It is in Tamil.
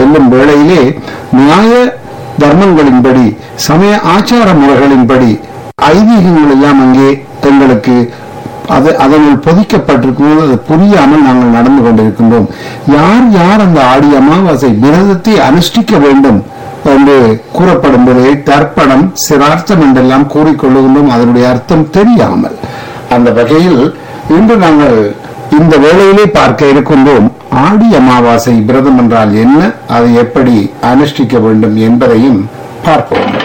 செல்லும் வேளையிலே நியாய தர்மங்களின்படி சமய ஆச்சார முறைகளின்படி ஐதீகங்கள் எல்லாம் அங்கே எங்களுக்கு அது அதனுள் பொதிக்கப்பட்டிருக்கும் அது புரியாமல் நாங்கள் நடந்து கொண்டிருக்கின்றோம் யார் யார் அந்த ஆடி அமாவாசை விரதத்தை அனுஷ்டிக்க வேண்டும் என்று கூறப்படும் போது தர்ப்பணம் சிரார்த்தம் என்றெல்லாம் கூறிக்கொள்ளுகின்றோம் அதனுடைய அர்த்தம் தெரியாமல் அந்த வகையில் இன்று நாங்கள் இந்த வேளையிலே பார்க்க இருக்கின்றோம் ஆடி அமாவாசை விரதம் என்றால் என்ன அதை எப்படி அனுஷ்டிக்க வேண்டும் என்பதையும் பார்ப்போம்